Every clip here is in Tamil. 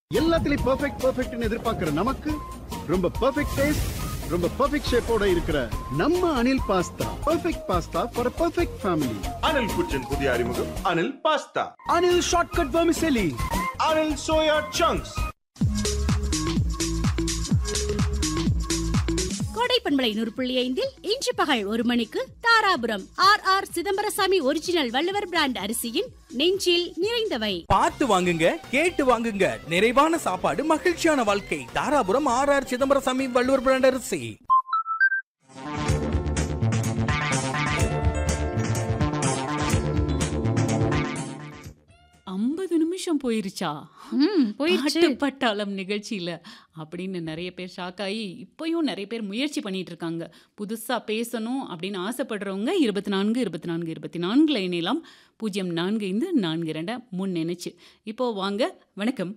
எல்லாத்துலயும் பெர்ஃபெக்ட் பெர்ஃபெக்ட்னு எதிர்பார்க்கிற நமக்கு ரொம்ப பெர்ஃபெக்ட் டேஸ்ட் ரொம்ப பெர்ஃபெக்ட் ஷேப்போட இருக்கிற நம்ம Anil pasta perfect pasta for perfect family Anil kitchen புதிய அறிமுகம் Anil pasta Anil shortcut vermicelli Anil soya chunks Kodai பண்பலை நூறு புள்ளி ஐந்தில் இன்று பகல் ஒரு மணிக்கு Dharapuram R R Chidambaraswamy original Valluvar brand அரிசியின் நெஞ்சில் நிறைந்தவை பார்த்து வாங்குங்க கேட்டு வாங்குங்க நிறைவான சாப்பாடு மகிழ்ச்சியான வாழ்க்கை Dharapuram R R Chidambaraswamy Valluvar brand அரிசி ஐம்பது நிமிஷம் போயிருச்சா ம் போயிடுச்சு பாட்டு பட்டாளம் நிகழ்ச்சியில அப்படின்னு நிறைய பேர் ஷாக் ஆகி இப்பயும் நிறைய பேர் முயற்சி பண்ணிட்டு இருக்காங்க புதுசா பேசணும் அப்படின்னு ஆசைப்படுறவங்க இருபத்தி நான்கு இருபத்தி நான்கு இருபத்தி நான்குல இணையலாம் பூஜ்ஜியம் நான்கு ஐந்து நான்கு இரண்டை முன் நினைச்சு இப்போ வாங்க வணக்கம்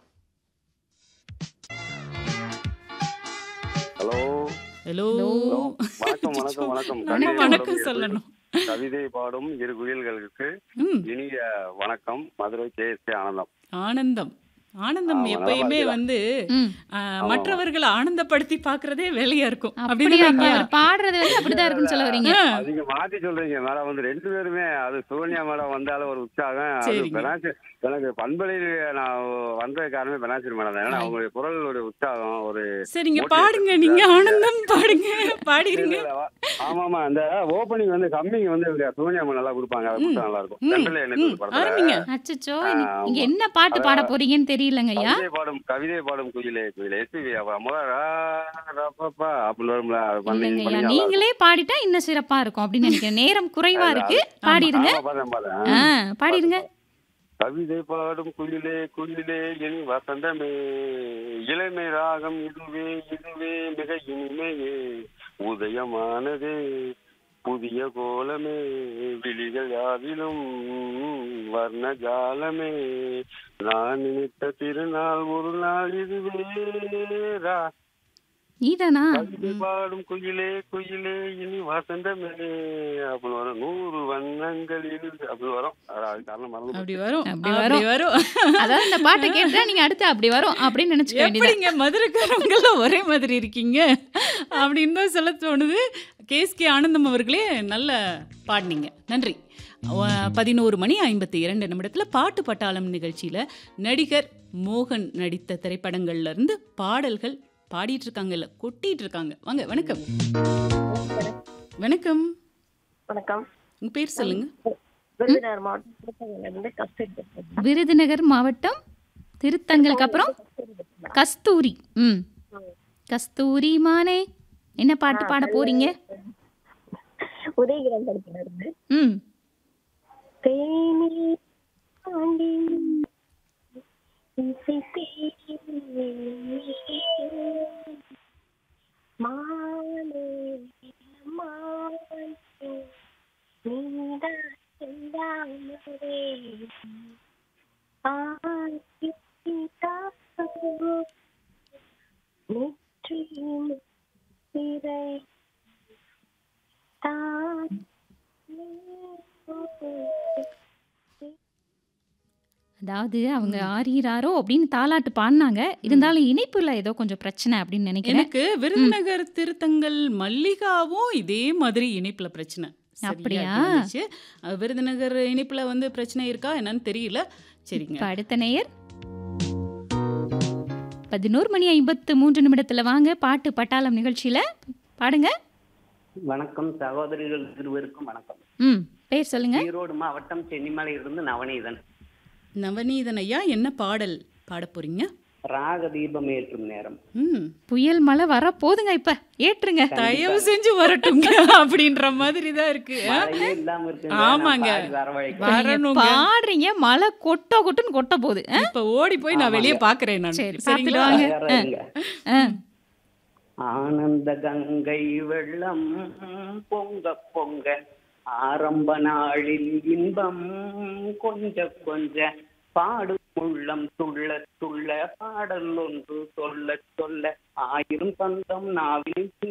ஹலோ ஹலோ Hello. வணக்கம் வணக்கம் வணக்கம் நம்ம கவிதை வணக்கம் பாடும் சொல்லணும் கவிதை பாடும் இரு குயில்களுக்கு ம் இனிய வணக்கம் மதுரை கே எஸ் கே ஆனந்தம் ஆனந்தம் ஆனந்தம் ஆமா, எப்பயுமே நல்லா வந்து ம் ஆ, மற்றவர்களை ஆனந்தப்படுத்தி பார்க்கறதே வேலையா இருக்கும் அப்படியா அப்படிதானே அவர் பாடுறது வந்து அப்படிதான் இருக்குன்னு சொல்ல வரீங்க ஆ. நீங்க மாத்தி சொல்றீங்க மேடம் வந்து ரெண்டு பேருமே அது சோனியா மேடம் வந்தாலும் ஒரு உற்சாகம் அது சரிங்க. பெனாசி எனக்கு பண்பலையில் நான் வந்த காரணமே பெனாசிரி மேடம் தான் ஏன்னா அவங்களுடைய குரலுடைய உற்சாகம் ஒரு சரிங்க motivation. பாடுங்க நீங்க ஆனந்தம் பாடுங்க பாடிருங்க ஆமா ஆமா அந்த ஓப்பனிங் வந்து கம்மிங் வந்து இவங்க சோனியா மேடம் நல்லா கொடுப்பாங்க அது கொடுத்தா நல்லா இருக்கும் ம், சென்ட்ரல் என்ன ம், ஆரம்பிங்க அச்சச்சோ ஆ, நீங்க ஆமா. என்ன பாட்டு பாட போறீங்கன்னு தெரியலங்க ஐயா கவிதை பாடும் கவிதை பாடும் குயிலே குயிலே எஸ்பிபி முதல்ல ரா, ரா, பா, பா அப்படின்னு வரும்ல அது பண்ணி- இல்லைங்க பண்ணி ஐயா நல்லா நீங்களே பாடிட்டா இன்னும் சிறப்பா இருக்கும் அப்படின்னு நினைக்கிறேன் நேரம் குறைவா இருக்கு பாடிருங்க இருக்கும். ஆமா, பார்த்தேன், பார்த்தேன். ஆ பாடிருங்க கவிதை பாடும் குயிலே குயிலே என் வசந்தமே இளமை ராகம் இதுவே இதுவே மிக இனிமையே உதயமானதே புதிய கோலமே விழிகள் யாவிலும் வர்ண ஜாலமே நான் நினைத்த திருநாள் ஒரு நாள் இதுவே ரா நீதானா கவிதை பாடும் குயிலே குயிலே இனி வசந்தமே அப்படின்னு வரும் நூறு வண்ணங்கள் இருந்து அப்படின்னு வரும் அது அது காரணம் மறந்து அப்படி வரும் அப்படி அப்படி வரும். வரும் அதாவது இந்த பாட்டை கேட்டா நீங்க அடுத்து அப்படி வரும் அப்படின்னு நினைச்சுக்க வேண்டியது எப்படிங்க மதுரைக்காரவங்கள ஒரே மாதிரி இருக்கீங்க அப்படின்னு தான் சொல்ல தோணுது கேஎஸ்கே ஆனந்தம் அவர்களே நல்ல பாடினீங்க நன்றி அஹ், பதினோரு மணி ஐம்பத்தி இரண்டு நிமிடத்தில் பாட்டு பட்டாளம் நிகழ்ச்சியில் நடிகர் மோகன் நடித்த திரைப்படங்கள்ல இருந்து பாடல்கள் பாடிட்டு இருக்காங்கல்ல கொட்டிட்டு இருக்காங்க வாங்க வணக்கம் வணக்கம் வணக்கம் உங்க பேர் சொல்லுங்க விருதுநகர் மாவட்டம் இருந்து கஸ்தூரி பேசுறேன். விருதுநகர் மாவட்டம் திருத்தங்களுக்கு அப்புறம் கஸ்தூரி ம் கஸ்தூரி மானே என்ன பாட்டு பாட போறீங்க உதயகிரன் படத்துல இருந்து ம் தேனி தாண்டி இசை தேனி மாலே மாலே நீதான் செந்தாமரே ஆதி தாசோ நெற்றி முத்திரை தான் அதாவது அவங்க ஆறீராரோ அப்படின்னு தாலாட்டு பாடினாங்க இருந்தாலும் இணைப்புல ஏதோ கொஞ்சம் பிரச்சனை அப்படின்னு நினைக்கிறேன் எனக்கு விருதுநகர் திருத்தங்கள் மல்லிகாவும் இதே மாதிரி இணைப்புல பிரச்சனை சரியா அப்படியா? இருந்துச்சு. அஹ் விருதுநகர் இணைப்புல வந்து பிரச்சனை இருக்கா என்னன்னு தெரியல சரிங்க இப்ப அடுத்த நேயர் பதினோரு மணி ஐம்பத்து மூன்று நிமிடத்துல வாங்க பாட்டு பட்டாளம் நிகழ்ச்சியில பாடுங்க வணக்கம் சகோதரிகள் இருவருக்கும் வணக்கம் ம் பேர் சொல்லுங்க ஈரோடு மாவட்டம் சென்னிமலையிலிருந்து நவநீதன் நவநீதன் ஐயா என்ன பாடல் பாட போறீங்க ராக தீபம் ஏற்றும் நேரம் ம் புயல் மழை வர போதுங்க இப்ப ஏற்றுங்க தயவு செஞ்சு வரட்டுங்க அப்படின்ற மாதிரி தான் இருக்கு மழையே இல்லாம இருக்கு ஆமாங்க. வரணுங்க பாடுறீங்க மழை கொட்ட கொட்டுன்னு கொட்ட போகுது ஆ? இப்ப ஓடி போய் நான் வெளியே பாக்குறேன் நான் சரி, சரிங்களா பார்த்துட்டு வாங்க. ஆ. ஆனந்த கங்கை வெள்ளம் பொங்க பொங்க ஆரம்ப நாளில் இன்பம் கொஞ்ச கொஞ்ச பாடும் உள்ளம் துள்ள துள்ள பாடல் ஒன்று சொல்ல சொல்ல ஆயிரம் தந்தம் நாவில்